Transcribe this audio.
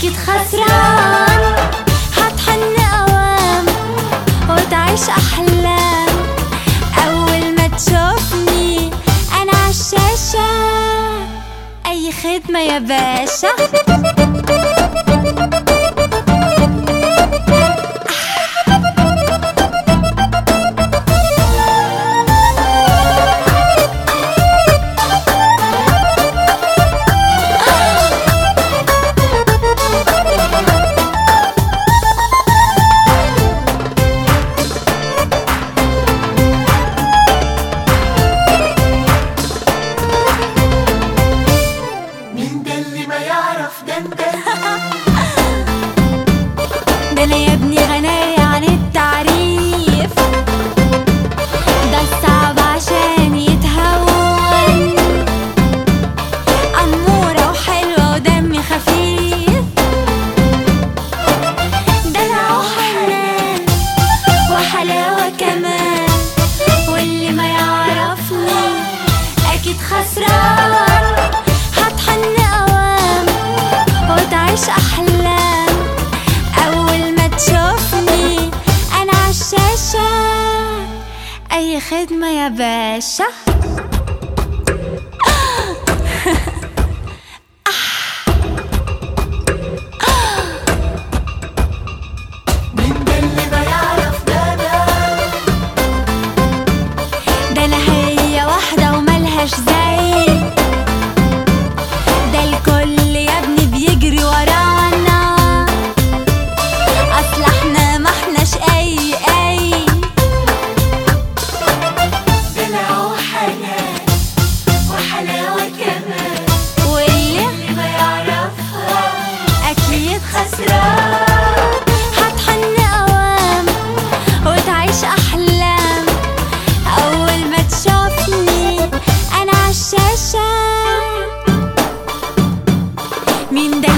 أكيد خسران هتحن أوام وتعيش أحلام أول ما تشوفني أنا عالشاشة أي خدمة يا باشا مين ده اللي ما يعرف ده انت ده انا يا ابني غناية عن التعريف ده الصعب عشان يتهون أمورة وحلوة ودمي خفيف دلع وحنان وحلاوة كمان واللي ما يعرفني أكيد خسران هتحن أوام وتعيش أحلام أول ما تشوفني أنا عالشاشة أي خدمة يا باشا مين ده اللي ما يعرف ده ده ده أنا هي واحدة وملهاش زي ده الكل يا ابني بيجري ورانا أصل احنا ما احناش أي أي دلع وحنان وحلاوة كمان واللي اللي ما يعرفها أكيد خسران هتحن أوام وتعيش أحلام أول ما تشوفني أنا عالشاشة مين ده